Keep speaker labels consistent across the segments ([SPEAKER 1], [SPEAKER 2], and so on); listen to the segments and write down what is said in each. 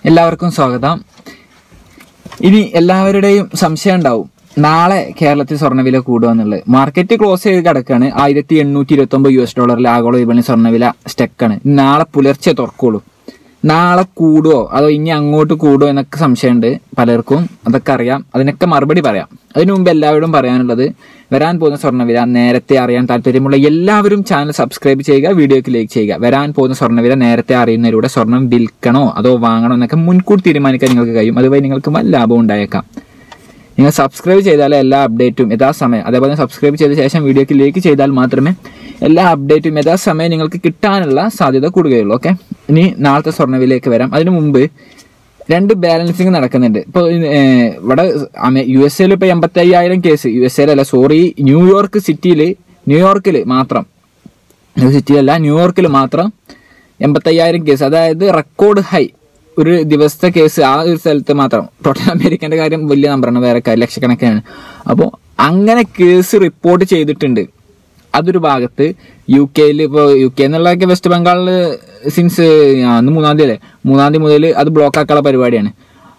[SPEAKER 1] എല്ലാവർക്കും സ്വാഗതം ഇനി എല്ലാവരുടെയും സംശയം ഉണ്ടാവും നാളെ കേരളത്തിൽ സ്വർണ്ണവില കൂടുമെന്നുള്ളത് മാർക്കറ്റ് ക്ലോസ് ചെയ്ത് കിടക്കാണ് ആയിരത്തി എണ്ണൂറ്റി ഇരുപത്തി ഒമ്പത് യു എസ് ഡോളറിൽ ആഗോള വിപണി സ്വർണ്ണവില സ്റ്റക്കാണ് നാളെ പുലർച്ചെ തുറക്കുള്ളൂ നാളെ കൂടുവോ അതോ ഇനി അങ്ങോട്ട് കൂടുവോ എന്നൊക്കെ സംശയമുണ്ട് പലർക്കും അതൊക്കെ അറിയാം അതിനൊക്കെ മറുപടി പറയാം അതിനു മുമ്പ് എല്ലാവരോടും പറയാനുള്ളത് വരാൻ പോകുന്ന സ്വർണ്ണവില നേരത്തെ അറിയാൻ താല്പര്യമുള്ള എല്ലാവരും ചാനൽ സബ്സ്ക്രൈബ് ചെയ്യുക വീഡിയോക്ക് ലൈക്ക് ചെയ്യുക വരാൻ പോകുന്ന സ്വർണ്ണവില നേരത്തെ അറിയുന്നതിലൂടെ സ്വർണം വിൽക്കണോ അതോ വാങ്ങണോ എന്നൊക്കെ മുൻകൂർ തീരുമാനിക്കാൻ നിങ്ങൾക്ക് കഴിയും അതുവഴി നിങ്ങൾക്ക് വല്ല ലാഭം ഉണ്ടായേക്കാം നിങ്ങൾ സബ്സ്ക്രൈബ് ചെയ്താലേ എല്ലാ അപ്ഡേറ്റും യഥാസമയം അതേപോലെ സബ്സ്ക്രൈബ് ചെയ്ത ശേഷം വീഡിയോക്ക് ലൈക്ക് ചെയ്താൽ മാത്രമേ എല്ലാ അപ്ഡേറ്റും യഥാസമയം നിങ്ങൾക്ക് കിട്ടാനുള്ള സാധ്യത കൂടുകയുള്ളൂ ഓക്കെ ഇനി നാളത്തെ സ്വർണ്ണവിലേക്ക് വരാം അതിനു മുമ്പ് രണ്ട് ബാലൻസിങ് നടക്കുന്നുണ്ട് ഇപ്പോൾ ഇവിടെ യു എസ് എയിൽ ഇപ്പോൾ എൺപത്തി അയ്യായിരം കേസ് യു എസ് എയിലല്ല സോറി ന്യൂയോർക്ക് സിറ്റിയിൽ ന്യൂയോർക്കിൽ മാത്രം ന്യൂ സിറ്റിയിലല്ല ന്യൂയോർക്കിൽ മാത്രം എൺപത്തയ്യായിരം കേസ് അതായത് റെക്കോർഡ് ഹൈ ഒരു ദിവസത്തെ കേസ് ആ ഒരു സ്ഥലത്ത് മാത്രം ടോട്ടൽ അമേരിക്കൻ്റെ കാര്യം വലിയ നമ്പറാണ് വേറെ കാര്യം ലക്ഷക്കണക്കിനാണ് അപ്പോൾ അങ്ങനെ കേസ് റിപ്പോർട്ട് ചെയ്തിട്ടുണ്ട് അതൊരു ഭാഗത്ത് യു കെയിൽ ഇപ്പോൾ യു കെ എന്നുള്ളതൊക്കെ വെസ്റ്റ് ബംഗാളിൽ സിൻസ് അന്ന് മൂന്നാം തീയതി അല്ലേ മൂന്നാം തീയതി മുതൽ അത് ബ്ലോക്ക് ആക്കാനുള്ള പരിപാടിയാണ്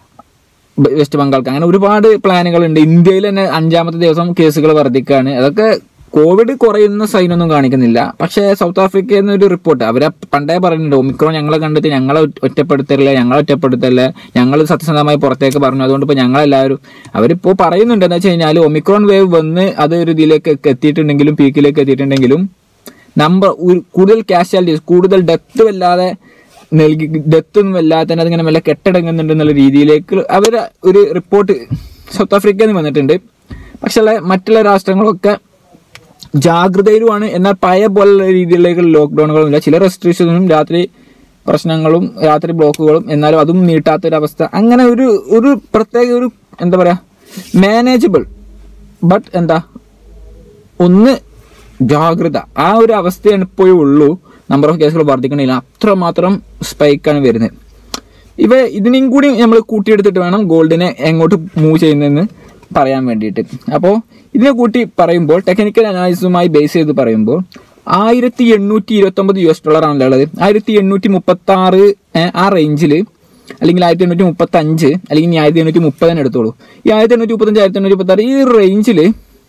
[SPEAKER 1] ബ- വെസ്റ്റ് ബംഗാൾക്ക് അങ്ങനെ ഒരുപാട് പ്ലാനുകൾ ഉണ്ട് ഇന്ത്യയിൽ തന്നെ അഞ്ചാമത്തെ ദിവസം കേസുകൾ വർദ്ധിക്കുകയാണ് അതൊക്കെ കോവിഡ് കുറയുന്ന സൈനൊന്നും കാണിക്കുന്നില്ല പക്ഷേ സൗത്ത് ആഫ്രിക്കയിൽ നിന്ന് ഒരു റിപ്പോർട്ട് അവരെ പണ്ടേ പറയുന്നുണ്ട് ഒമിക്രോൺ ഞങ്ങളെ കണ്ടിട്ട് ഞങ്ങളെ ഒറ്റ- ഒറ്റപ്പെടുത്തല്ലേ ഞങ്ങളെ ഒറ്റപ്പെടുത്തല്ലേ ഞങ്ങൾ സത്യസന്ധമായി പുറത്തേക്ക് പറഞ്ഞു അതുകൊണ്ട് ഇപ്പോൾ ഞങ്ങളെല്ലാവരും അവരിപ്പോൾ പറയുന്നുണ്ട് എന്താ വെച്ച് കഴിഞ്ഞാൽ ഒമിക്രോൺ വേവ് വന്ന് അത് ഒരു ഇതിലേക്ക് എത്തിയിട്ടുണ്ടെങ്കിലും പീക്കിലേക്ക് എത്തിയിട്ടുണ്ടെങ്കിലും നമ്പർ കൂടുതൽ കാഷ്വാലിറ്റീസ് കൂടുതൽ ഡെത്ത് വല്ലാതെ നൽകി ഡെത്ത് ഒന്നും വല്ലാതെ തന്നെ അതിങ്ങനെ മെല്ലെ കെട്ടടങ്ങുന്നുണ്ട് എന്നുള്ള രീതിയിലേക്ക് അവർ ഒരു റിപ്പോർട്ട് സൗത്ത് ആഫ്രിക്കയിൽ നിന്ന് വന്നിട്ടുണ്ട് പക്ഷേ ഉള്ള മറ്റുള്ള രാഷ്ട്രങ്ങളൊക്കെ ജാഗ്രതയിലുമാണ് എന്നാൽ പഴയ പോലുള്ള രീതിയിലേക്ക് ലോക്ക്ഡൌണുകളും ഇല്ല ചില റെസ്ട്രിക്ഷൻസും രാത്രി പ്രശ്നങ്ങളും രാത്രി ബ്ലോക്കുകളും എന്നാലും അതും നീട്ടാത്തൊരവസ്ഥ അങ്ങനെ ഒരു ഒരു പ്രത്യേക ഒരു എന്താ പറയാ മാനേജബിൾ ബട്ട് എന്താ ഒന്ന് ജാഗ്രത ആ ഒരു അവസ്ഥയാണ് ഇപ്പോഴും ഉള്ളൂ നമ്പർ ഓഫ് കേസുകൾ വർദ്ധിക്കണില്ല അത്രമാത്രം സ്പൈക്കാണ് വരുന്നത് ഇവ ഇതിനെയും കൂടി നമ്മൾ കൂട്ടിയെടുത്തിട്ട് വേണം ഗോൾഡിനെ എങ്ങോട്ട് മൂവ് ചെയ്യുന്നതെന്ന് പറയാൻ വേണ്ടിയിട്ട് അപ്പോൾ ഇതിനെ കൂട്ടി പറയുമ്പോൾ ടെക്നിക്കൽ അനാലിസിസുമായി ബേസ് ചെയ്ത് പറയുമ്പോൾ ആയിരത്തി എണ്ണൂറ്റി ഇരുപത്തി ഒമ്പത് യു എസ് ഡോളർ ആണല്ലോ ഉള്ളത് ആയിരത്തി എണ്ണൂറ്റി മുപ്പത്തി ആറ് ആ റേഞ്ചിൽ അല്ലെങ്കിൽ ആയിരത്തി എണ്ണൂറ്റി മുപ്പത്തി അഞ്ച് അല്ലെങ്കിൽ ഇനി ആയിരത്തി എണ്ണൂറ്റി മുപ്പതിന് എടുത്തോളൂ ഈ ആയിരത്തി എണ്ണൂറ്റി മുപ്പത്തഞ്ച് ആയിരത്തി എണ്ണൂറ്റി മുപ്പത്തി ആറ് ഈ റേഞ്ചിൽ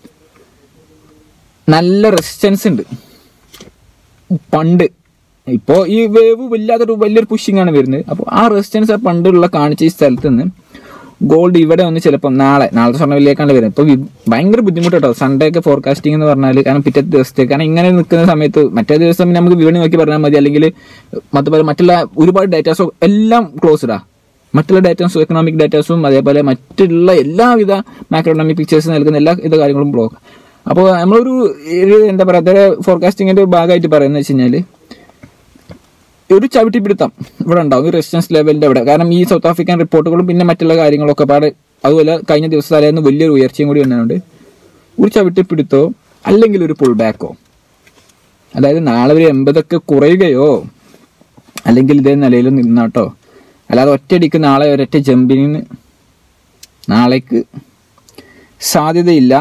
[SPEAKER 1] നല്ല റെസിസ്റ്റൻസ് ഉണ്ട് പണ്ട് ഇപ്പോൾ ഈ വേവ് വല്ലാത്തൊരു വലിയൊരു പുഷിംഗ് ആണ് വരുന്നത് അപ്പോൾ ആ റെസിസ്റ്റൻസ് പണ്ടുള്ള കാണിച്ച ഈ സ്ഥലത്ത് നിന്ന് ഗോൾഡ് ഇവിടെ ഒന്ന് ചിലപ്പം നാളെ നാളത്തെ സ്വർണ്ണവിലേക്കാണ് വരുന്നത് ഇപ്പോൾ ഭയങ്കര ബുദ്ധിമുട്ട് കേട്ടോ സൺഡേ ഒക്കെ ഫോർകാസ്റ്റിംഗ് എന്ന് പറഞ്ഞാൽ കാരണം പിറ്റത്തെ ദിവസത്തെ കാരണം ഇങ്ങനെ നിൽക്കുന്ന സമയത്ത് മറ്റേ ദിവസം പിന്നെ നമുക്ക് വിപണി നോക്കി പറഞ്ഞാൽ മതി അല്ലെങ്കിൽ അതുപോലെ മറ്റുള്ള ഒരുപാട് ഡേറ്റാസോ എല്ലാം ക്ലോസ്ഡാ മറ്റുള്ള ഡേറ്റാസും എക്കണോമിക് ഡേറ്റാസും അതേപോലെ മറ്റുള്ള എല്ലാവിധ മാക്രോണോമിക് പിക്ചേഴ്സ് നൽകുന്ന എല്ലാ ഇത് കാര്യങ്ങളും ബ്ലോക്ക് അപ്പോൾ നമ്മളൊരു ഒരു എന്താ പറയുക ഫോർകാസ്റ്റിങ്ങിന്റെ ഭാഗമായിട്ട് പറയുന്നത് വെച്ച് കഴിഞ്ഞാൽ ഒരു ചവിട്ടിപ്പിടുത്തം ഇവിടെ ഉണ്ടാവും ഈ റെസിസ്റ്റൻസ് ലെവലിന്റെ അവിടെ കാരണം ഈ സൗത്ത് ആഫ്രിക്കൻ റിപ്പോർട്ടുകളും പിന്നെ മറ്റുള്ള കാര്യങ്ങളൊക്കെ പാട് അതുപോലെ കഴിഞ്ഞ ദിവസം തലേന്ന് വലിയൊരു ഉയർച്ചയും കൂടി വന്നതുകൊണ്ട് ഒരു ചവിട്ടിപ്പിടുത്തോ അല്ലെങ്കിൽ ഒരു പുൾ ബാക്കോ അതായത് നാളെ ഒരു എൺപതൊക്കെ കുറയുകയോ അല്ലെങ്കിൽ ഇതേ നിലയിൽ നിന്നാട്ടോ അല്ലാതെ ഒറ്റയടിക്ക് നാളെ ഒരൊറ്റ ജമ്പിന് നാളേക്ക് സാധ്യതയില്ല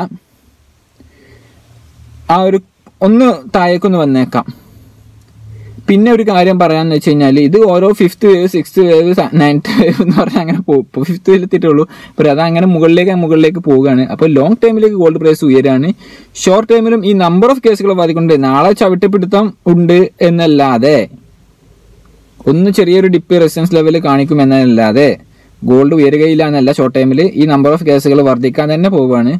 [SPEAKER 1] ആ ഒരു ഒന്ന് താഴേക്കൊന്ന് വന്നേക്കാം പിന്നെ ഒരു കാര്യം പറയാന്ന് വെച്ച് കഴിഞ്ഞാൽ ഇത് ഓരോ fifth wave sixth wave ninth wave എന്ന് പറഞ്ഞാൽ അങ്ങനെ പോകും ഇപ്പോൾ ഫിഫ്ത്ത് വേവ് എത്തിയിട്ടുള്ളൂ അപ്പോൾ അത് അങ്ങനെ മുകളിലേക്ക് മുകളിലേക്ക് പോവുകയാണ് അപ്പോൾ ലോങ് ടൈമിലേക്ക് ഗോൾഡ് പ്രൈസ് ഉയരാണ് ഷോർട്ട് ടൈമിലും ഈ നമ്പർ ഓഫ് കേസുകൾ ബാധിക്കുന്നുണ്ട് നാളെ ചവിട്ടിപ്പിടുത്തം ഉണ്ട് എന്നല്ലാതെ ഒന്ന് ചെറിയൊരു ഡിപ്പ് റെസിസ്റ്റൻസ് ലെവൽ കാണിക്കും എന്നല്ലാതെ ഗോൾഡ് ഉയരുകയില്ല എന്നല്ല ഷോർട്ട് ടൈമിൽ ഈ നമ്പർ ഓഫ് കേസുകൾ വർദ്ധിക്കാൻ തന്നെ പോവുകയാണ്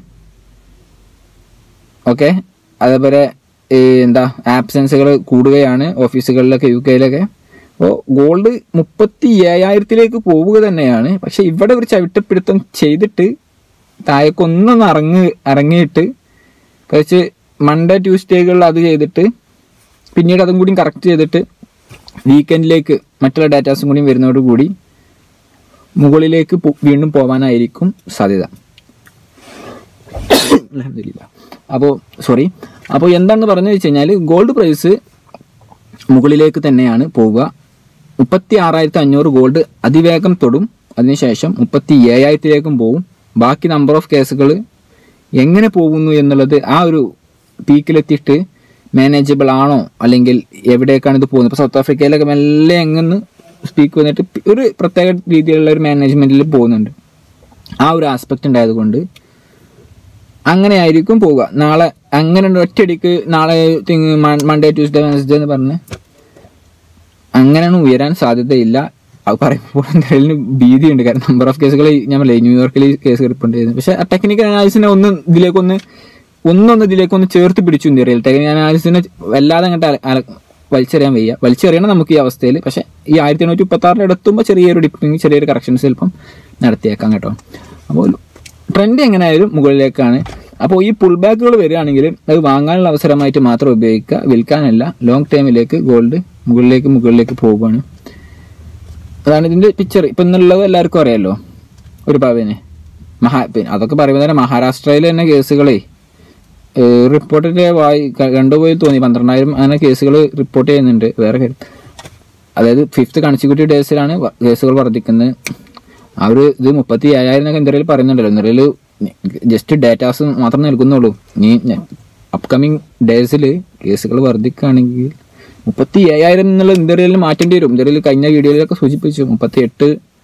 [SPEAKER 1] ഓക്കെ അതേപോലെ ഈ എന്താ ആബ്സെൻസുകൾ കൂടുകയാണ് ഓഫീസുകളിലൊക്കെ യു കെയിലൊക്കെ അപ്പോൾ ഗോൾഡ് മുപ്പത്തി ഏഴായിരത്തിലേക്ക് പോവുക തന്നെയാണ് പക്ഷെ ഇവിടെ ഒരു ചവിട്ടപ്പിടുത്തം ചെയ്തിട്ട് താഴേക്കൊന്നൊന്ന് ഇറങ്ങി ഇറങ്ങിയിട്ട് കുറച്ച് മൺഡേ ട്യൂസ്ഡേകളിൽ അത് ചെയ്തിട്ട് പിന്നീട് അതും കൂടി കറക്റ്റ് ചെയ്തിട്ട് വീക്കെൻഡിലേക്ക് മറ്റുള്ള ഡാറ്റാസും കൂടി വരുന്നതോടുകൂടി മുകളിലേക്ക് പോ- വീണ്ടും പോകാനായിരിക്കും സാധ്യത അൽഹംദുലില്ലാ. അപ്പോൾ സോറി അപ്പോൾ എന്താണെന്ന് പറഞ്ഞു വെച്ച് കഴിഞ്ഞാൽ ഗോൾഡ് പ്രൈസ് മുകളിലേക്ക് തന്നെയാണ് പോവുക മുപ്പത്തി ആറായിരത്തി അഞ്ഞൂറ് ഗോൾഡ് അതിവേഗം തൊടും അതിനുശേഷം മുപ്പത്തി ഏഴായിരത്തിലേക്കും പോവും ബാക്കി നമ്പർ ഓഫ് കേസുകൾ എങ്ങനെ പോകുന്നു എന്നുള്ളത് ആ ഒരു പീക്കിലെത്തിയിട്ട് മാനേജബിൾ ആണോ അല്ലെങ്കിൽ എവിടേക്കാണ് ഇത് പോകുന്നത് ഇപ്പോൾ സൗത്ത് ആഫ്രിക്കയിലൊക്കെ മെല്ലെ എങ്ങുന്ന് സ്പീക്ക് വന്നിട്ട് ഒരു പ്രത്യേക രീതിയിലുള്ള ഒരു മാനേജ്മെന്റിൽ പോകുന്നുണ്ട് ആ ഒരു ആസ്പെക്ട് ഉണ്ടായതുകൊണ്ട് അങ്ങനെ ആയിരിക്കും പോവുക നാളെ അങ്ങനെ ഉണ്ട് ഒറ്റയടിക്ക് നാളെ മൺഡേ ട്യൂസ്ഡേ വെനസ്ഡേ എന്ന് പറഞ്ഞ് അങ്ങനെയാണ് ഉയരാൻ സാധ്യതയില്ല അത് പറയുമ്പോൾ എന്തായാലും ഭീതിയുണ്ട് കാരണം നമ്പർ ഓഫ് കേസുകൾ ഞാൻ പറയില്ലേ ന്യൂയോർക്കിൽ ഈ കേസ് റിപ്പോർട്ട് ചെയ്തത് പക്ഷേ ആ ടെക്നിക്കൽ അനാലിസിനെ ഒന്ന് ഇതിലേക്കൊന്ന് ഒന്നൊന്ന് ഇതിലേക്കൊന്ന് ചേർത്ത് പിടിച്ചു ഇന്ത്യയിൽ ടെക്നിക്കൽ അനാലിസിനെ വല്ലാതെ അങ്ങോട്ട് അല- അല- വലിച്ചെറിയാൻ വയ്യ വലിച്ചെറിയണം നമുക്ക് ഈ അവസ്ഥയിൽ പക്ഷേ ഈ ആയിരത്തി എണ്ണൂറ്റി മുപ്പത്തി ആറിൽ എത്തുമ്പോൾ ചെറിയൊരു ഡിപ്പിങ് ചെറിയൊരു കറക്ഷൻസ് ചിലപ്പം നടത്തിയേക്കാം കേട്ടോ അപ്പോൾ ട്രെൻഡ് എങ്ങനെയായാലും മുകളിലേക്കാണ് അപ്പോൾ ഈ പുൾ ബാക്കുകൾ വരികയാണെങ്കിൽ അത് വാങ്ങാനുള്ള അവസരമായിട്ട് മാത്രം ഉപയോഗിക്കുക വിൽക്കാനല്ല ലോങ് ടൈമിലേക്ക് ഗോൾഡ് മുകളിലേക്ക് മുകളിലേക്ക് പോവുകയാണ് അതാണ് ഇതിന്റെ പിക്ചർ ഇപ്പം എന്നുള്ളത് എല്ലാവർക്കും അറിയാലോ ഒരു പവന് മഹാ പിന്നെ അതൊക്കെ പറയുമ്പോൾ തന്നെ മഹാരാഷ്ട്രയിൽ തന്നെ കേസുകളെ റിപ്പോർട്ടിന്റെ വായി ക- കണ്ടുപോയി തോന്നി പന്ത്രണ്ടായിരം അങ്ങനെ കേസുകൾ റിപ്പോർട്ട് ചെയ്യുന്നുണ്ട് വേറെ കാര്യം. അതായത് ഫിഫ്ത്ത് കൺസിക്യൂട്ടീവ് ഡേയ്സിലാണ് വ- കേസുകൾ വർദ്ധിക്കുന്നത് ആ ഒരു ഇത് മുപ്പത്തി ഏഴായിരം എന്നൊക്കെ എന്തെങ്കിലും പറയുന്നുണ്ടല്ലോ എന്തെങ്കിലും ജസ്റ്റ് ഡേറ്റാസ് മാത്രം നൽകുന്നുള്ളൂ നീ അപ്കമിങ് ഡേയ്സിൽ കേസുകൾ വർദ്ധിക്കുകയാണെങ്കിൽ മുപ്പത്തി ഏഴായിരം എന്നുള്ള ഇന്ത്യയിൽ മാറ്റേണ്ടി വരും ഇന്ത്യയിൽ കഴിഞ്ഞ വീഡിയോയിലൊക്കെ സൂചിപ്പിച്ചു മുപ്പത്തി എട്ട്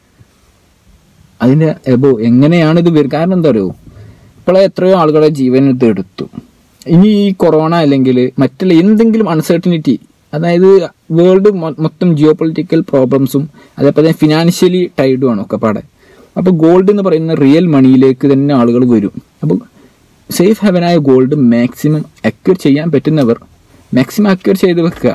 [SPEAKER 1] അതിന്റെ എബോ എങ്ങനെയാണ് ഇത് വരും കാരണം എന്താ അറിയോ ഇപ്പോൾ എത്രയോ ആളുകളെ ജീവൻ ഇത് എടുത്തു ഇനി ഈ കൊറോണ അല്ലെങ്കിൽ മറ്റുള്ള എന്തെങ്കിലും അൺസർട്ടനിറ്റി അതായത് വേൾഡ് മൊത്തം ജിയോ പൊളിറ്റിക്കൽ പ്രോബ്ലംസും അതേപോലെ തന്നെ ഫിനാൻഷ്യലി ടൈഡും ആണ് ഒക്കെ പാടെ അപ്പോൾ ഗോൾഡ് എന്ന് പറയുന്ന റിയൽ മണിയിലേക്ക് തന്നെ ആളുകൾ വരും അപ്പോൾ സേഫ് ഹെവനായ ഗോൾഡ് മാക്സിമം അക്യൂർ ചെയ്യാൻ പറ്റുന്നവർ മാക്സിമം അക്യൂർ ചെയ്ത് വെക്കുക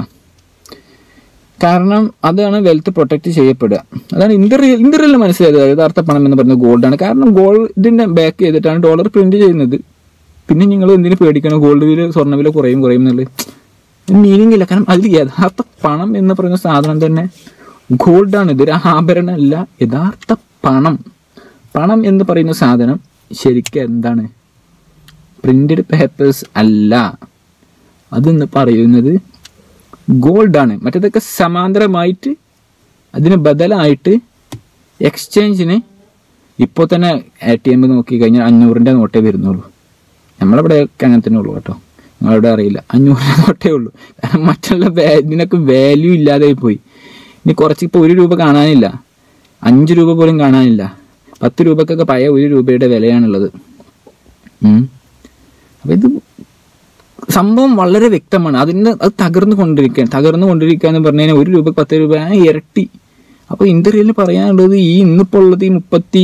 [SPEAKER 1] കാരണം അതാണ് വെൽത്ത് പ്രൊട്ടക്ട് ചെയ്യപ്പെടുക അതാണ് ഇന്ത്യറിയൽ ഇന്ത്യറിയൽ മനസ്സിലായത് യഥാർത്ഥ പണം എന്ന് പറയുന്നത് ഗോൾഡാണ് കാരണം ഗോൾഡിന്റെ ബാക്ക് ചെയ്തിട്ടാണ് ഡോളർ പ്രിന്റ് ചെയ്യുന്നത് പിന്നെ നിങ്ങൾ എന്തിനു പേടിക്കണം ഗോൾഡ് വില സ്വർണ്ണ വില കുറയും കുറയും എന്നുള്ളത് മീനിങ് ഇല്ല കാരണം അതിൽ യഥാർത്ഥ പണം എന്ന് പറയുന്ന സാധനം തന്നെ ഗോൾഡാണ് ഇതൊരു ആഭരണമല്ല യഥാർത്ഥ പണം പണം എന്ന് പറയുന്ന സാധനം ശരിക്കും എന്താണ് പ്രിന്റഡ് പേപ്പേഴ്സ് അല്ല അതെന്ന് പറയുന്നത് ഗോൾഡാണ് മറ്റേതൊക്കെ സമാന്തരമായിട്ട് അതിന് ബദലായിട്ട് എക്സ്ചേഞ്ചിന് ഇപ്പോൾ തന്നെ എ ടി എം നോക്കി കഴിഞ്ഞാൽ അഞ്ഞൂറിൻ്റെ നോട്ടേ വരുന്നുള്ളൂ നമ്മളിവിടെ ഒക്കെ അങ്ങനെ തന്നെ ഉള്ളൂ കേട്ടോ നിങ്ങളിവിടെ അറിയില്ല അഞ്ഞൂറിൻ്റെ നോട്ടേ ഉള്ളൂ കാരണം മറ്റുള്ള വാ- ഇതിനൊക്കെ വാല്യൂ ഇല്ലാതായി പോയി ഇനി കുറച്ച് ഇപ്പോൾ ഒരു രൂപ കാണാനില്ല അഞ്ച് രൂപ പോലും കാണാനില്ല പത്ത് രൂപക്കൊക്കെ പഴയ ഒരു രൂപയുടെ വിലയാണുള്ളത് ഉം. അപ്പൊ ഇത് സംഭവം വളരെ വ്യക്തമാണ് അതിന് അത് തകർന്നു കൊണ്ടിരിക്കുകയാണ് തകർന്നു കൊണ്ടിരിക്കുക എന്ന് പറഞ്ഞു കഴിഞ്ഞാൽ ഒരു രൂപ പത്ത് രൂപ ആ ഇരട്ടി അപ്പൊ ഇന്ത്യയിൽ പറയാനുള്ളത് ഈ ഇന്നിപ്പോൾ ഉള്ളത് ഈ മുപ്പത്തി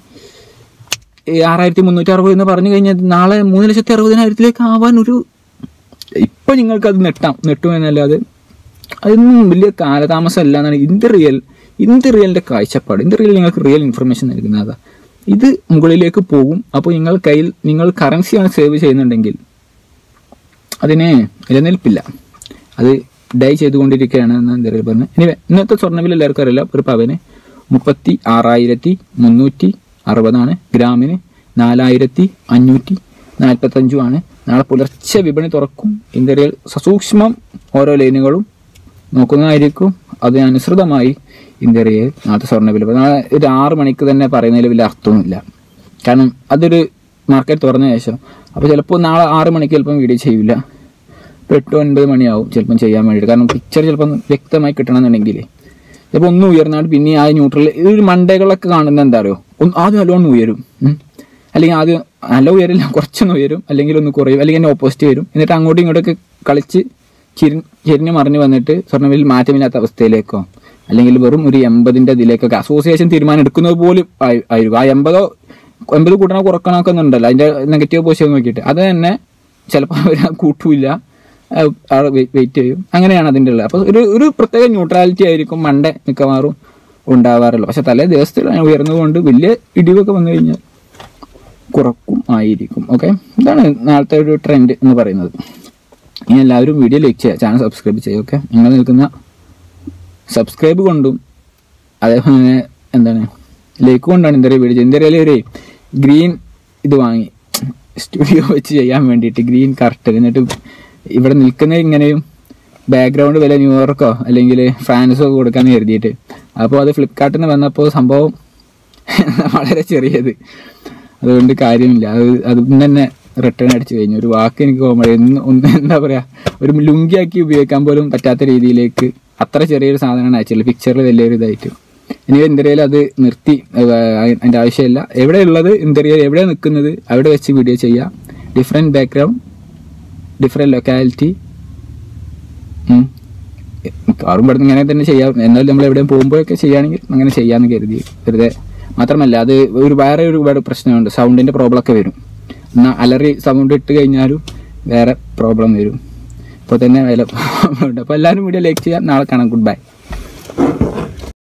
[SPEAKER 1] ആറായിരത്തി മുന്നൂറ്റി അറുപത് എന്ന് പറഞ്ഞു കഴിഞ്ഞാൽ നാളെ മൂന്ന് ലക്ഷത്തി അറുപതിനായിരത്തിലേക്ക് ആവാൻ ഒരു ഇപ്പൊ നിങ്ങൾക്ക് അത് നെട്ടാം നെട്ടും എന്നല്ലാതെ അതൊന്നും വലിയ കാലതാമസം അല്ല എന്നാണ് ഇന്ത്യ റിയൽ ഇന്ത്യ റിയലിന്റെ കാഴ്ചപ്പാട് ഇന്ത്യ റിയൽ നിങ്ങൾക്ക് റിയൽ ഇൻഫർമേഷൻ നൽകുന്നതാ ഇത് മുകളിലേക്ക് പോകും അപ്പോൾ നിങ്ങൾ കയ്യിൽ നിങ്ങൾ കറൻസിയാണ് സേവ് ചെയ്യുന്നുണ്ടെങ്കിൽ അതിന് നിലനിൽപ്പില്ല അത് ഡൈ ചെയ്തുകൊണ്ടിരിക്കുകയാണ് എന്ന് എന്തായാലും പറഞ്ഞു ഇനി ഇന്നത്തെ സ്വർണ്ണവില എല്ലാവർക്കും അറിയില്ല ഒരു പവന് മുപ്പത്തി ആറായിരത്തി മുന്നൂറ്റി അറുപതാണ് ഗ്രാമിന് നാലായിരത്തി അഞ്ഞൂറ്റി നാൽപ്പത്തഞ്ചുമാണ് നാളെ പുലർച്ചെ വിപണി തുറക്കും ഇന്ത്യയിൽ സസൂക്ഷ്മം ഓരോ ലൈനുകളും നോക്കുന്നതായിരിക്കും അതിനനുസൃതമായി ഇന്ത്യയിൽ നാളത്തെ സ്വർണ്ണവില ഇപ്പൊ നാളെ ഒരു ആറ് മണിക്ക് തന്നെ പറയുന്നതിൽ വലിയ അർത്ഥമൊന്നുമില്ല കാരണം അതൊരു മാർക്കറ്റ് തുറന്ന ശേഷം അപ്പോൾ ചിലപ്പോൾ നാളെ ആറ് മണിക്ക് ചിലപ്പം വീഡിയോ ചെയ്യില്ല ഇപ്പോൾ എട്ട് ഒൻപത് മണിയാവും ചിലപ്പം ചെയ്യാൻ വേണ്ടിയിട്ട് കാരണം പിക്ചർ ചിലപ്പം വ്യക്തമായി കിട്ടണമെന്നുണ്ടെങ്കിൽ ചിലപ്പോൾ ഒന്ന് ഉയർന്നാണ് പിന്നെ ആ ന്യൂട്രൽ ഒരു മണ്ടകളൊക്കെ കാണുന്നത് എന്താ അറിയോ ഒന്ന് ആദ്യം നല്ലോണം ഉയരും ഉം. അല്ലെങ്കിൽ ആദ്യം നല്ല ഉയരില്ല കുറച്ചൊന്ന് ഉയരും അല്ലെങ്കിൽ ഒന്ന് കുറയും അല്ലെങ്കിൽ എന്നെ ഓപ്പോസിറ്റ് വരും എന്നിട്ട് അങ്ങോട്ടും ഇങ്ങോട്ടൊക്കെ കളിച്ച് ചിരി ചെരിഞ്ഞ് മറിഞ്ഞ് വന്നിട്ട് സ്വർണ്ണവിൽ മാറ്റമില്ലാത്ത അവസ്ഥയിലേക്കോ അല്ലെങ്കിൽ വെറും ഒരു എൺപതിൻ്റെ ഇതിലേക്കൊക്കെ അസോസിയേഷൻ തീരുമാനം എടുക്കുന്നത് പോലും ആയി- ആയിരിക്കും ആ എൺപതോ എൺപത് കൂട്ടണോ കുറക്കണമൊക്കെ ഒന്നുണ്ടല്ലോ അതിന്റെ നെഗറ്റീവ് പൊസിഷൻ നോക്കിയിട്ട് അത് തന്നെ ചിലപ്പോൾ അവർ കൂട്ടൂല വെയിറ്റ് ചെയ്യും അങ്ങനെയാണ് അതിൻ്റെ ഉള്ളത് അപ്പോൾ ഒരു ഒരു പ്രത്യേക ന്യൂട്രാലിറ്റി ആയിരിക്കും മണ്ടേ മിക്കവാറും ഉണ്ടാവാറുള്ളത് പക്ഷെ തലേ ദിവസത്തിൽ ഉയർന്നതുകൊണ്ട് വലിയ ഇടിവൊക്കെ വന്നു കഴിഞ്ഞാൽ കുറക്കും ആയിരിക്കും ഓക്കെ ഇതാണ് നാളത്തെ ഒരു ട്രെൻഡ് എന്ന് പറയുന്നത് ഇനി എല്ലാവരും വീഡിയോ ലൈക്ക് ചെയ്യുക ചാനൽ സബ്സ്ക്രൈബ് ചെയ്യുക ഓക്കെ നിങ്ങൾ നിൽക്കുന്ന സബ്സ്ക്രൈബ് കൊണ്ടും അതേപോലെ തന്നെ എന്താണ് ലൈക്ക് കൊണ്ടാണ് ഇന്ത്യ വീഡിയോ ചെയ്യുന്നത് ഇന്ത്യയിലെ ഒരു ഗ്രീൻ ഇത് വാങ്ങി സ്റ്റുഡിയോ വെച്ച് ചെയ്യാൻ വേണ്ടിയിട്ട് ഗ്രീൻ കർട്ടൻ എന്നിട്ട് ഇവിടെ നിൽക്കുന്ന ഇങ്ങനെയും ബാക്ക്ഗ്രൗണ്ട് വില ന്യൂയോർക്കോ അല്ലെങ്കിൽ ഫ്രാൻസോ ഒക്കെ കൊടുക്കാന്ന് കരുതിയിട്ട് അപ്പോൾ അത് ഫ്ലിപ്കാർട്ടിൽ നിന്ന് വന്നപ്പോൾ സംഭവം വളരെ ചെറിയത് അതുകൊണ്ട് കാര്യമില്ല അത് അത് തന്നെ റിട്ടേൺ അടിച്ചു കഴിഞ്ഞു ഒരു വാക്ക് എനിക്ക് പോകുമ്പോൾ ഒന്ന് ഒന്ന് എന്താ പറയുക ഒരു ലുങ്കിയാക്കി ഉപയോഗിക്കാൻ പോലും പറ്റാത്ത രീതിയിലേക്ക് അത്ര ചെറിയൊരു സാധനമാണ് അയച്ചുള്ളത് പിക്ചറിൽ വലിയൊരു ഇതായിട്ട് ഇനി എന്തെങ്കിലും അത് നിർത്തി ഏഹ്, അതിൻ്റെ ആവശ്യമില്ല എവിടെ ഉള്ളത് എന്തെങ്കിലും എവിടെ നിൽക്കുന്നത് അവിടെ വെച്ച് വീഡിയോ ചെയ്യാം ഡിഫറെൻറ്റ് ബാക്ക്ഗ്രൗണ്ട് ഡിഫറെൻറ്റ് ലൊക്കാലിറ്റി മിക്കവാറും ഇവിടുന്ന് ഇങ്ങനെ തന്നെ ചെയ്യാം എന്നാലും നമ്മൾ എവിടെയും പോകുമ്പോഴൊക്കെ ചെയ്യുകയാണെങ്കിൽ അങ്ങനെ ചെയ്യാമെന്ന് കരുതി വെറുതെ മാത്രമല്ല അത് ഒരു വേറെ ഒരുപാട് പ്രശ്നമുണ്ട് സൗണ്ടിൻ്റെ പ്രോബ്ലം ഒക്കെ വരും എന്നാൽ അലറി സൗണ്ട് ഇട്ട് കഴിഞ്ഞാലും വേറെ പ്രോബ്ലം വരും ഇപ്പോൾ തന്നെ വില അപ്പോൾ എല്ലാവരും വീഡിയോ ലൈക്ക് ചെയ്യാം നാളെ കാണാം ഗുഡ് ബൈ